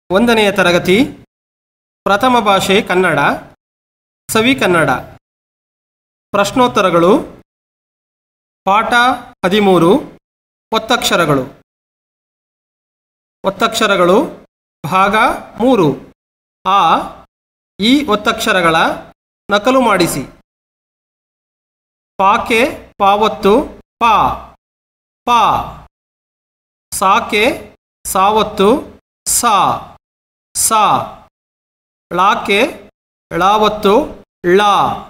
ಒಂದನೆಯ ತರಗತಿ ಪ್ರಥಮ ಭಾಷೆ ಕನ್ನಡ ಸವಿ ಕನ್ನಡ ಪ್ರಶ್ನೋತ್ತರಗಳು ಪಾಠ ಹದಿಮೂರು ಒತ್ತಕ್ಷರಗಳು ಒತ್ತಕ್ಷರಗಳು ಭಾಗ ಮೂರು ಆ ಈ ಒತ್ತಕ್ಷರಗಳ ನಕಲು ಮಾಡಿಸಿ ಪಾಕೆ ಪಾವತ್ತು ಪಾ ಪಾ ಸಾಕೆ ಸಾವತ್ತು ಸಾ ಸಾ ಳಾಕೆ ಳಾವತ್ತು ಳಾ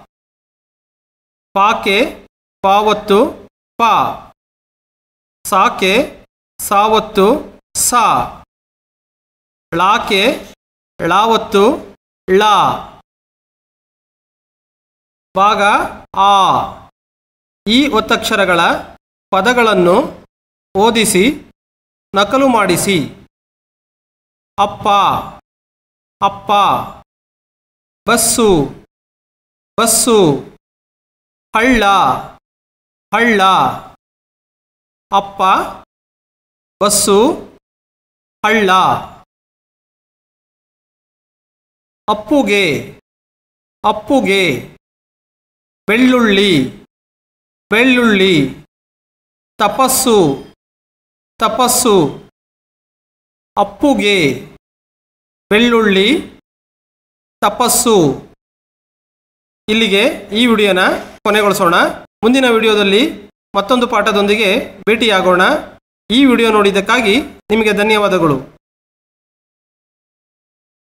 ಪಾಕೆ ಪಾವತ್ತು ಪಾ ಸಾಕೆ ಸಾವತ್ತು ಸಾ ಳಾಕೆ ಳಾವತ್ತು ಳಾ ಭಾಗ ಆ ಈ ಒತ್ತಕ್ಷರಗಳ ಪದಗಳನ್ನು ಓದಿಸಿ ನಕಲು ಮಾಡಿಸಿ ಅಪ್ಪ ಅಪ್ಪ ಬಸ್ಸು ಬಸ್ಸು ಹಳ್ಳ ಹಳ್ಳ ಅಪ್ಪ ಬಸ್ಸು ಹಳ್ಳ ಅಪ್ಪುಗೆ ಅಪ್ಪುಗೆ ಬೆಳ್ಳುಳ್ಳಿ ಬೆಳ್ಳುಳ್ಳಿ ತಪಸ್ಸು ತಪಸ್ಸು ಅಪ್ಪುಗೆ ಬೆಳ್ಳುಳ್ಳಿ ತಪಸ್ಸು ಇಲ್ಲಿಗೆ ಈ ವಿಡಿಯೋನ ಕೊನೆಗೊಳಿಸೋಣ ಮುಂದಿನ ವಿಡಿಯೋದಲ್ಲಿ ಮತ್ತೊಂದು ಪಾಠದೊಂದಿಗೆ ಭೇಟಿಯಾಗೋಣ ಈ ವಿಡಿಯೋ ನೋಡಿದ್ದಕ್ಕಾಗಿ ನಿಮಗೆ ಧನ್ಯವಾದಗಳು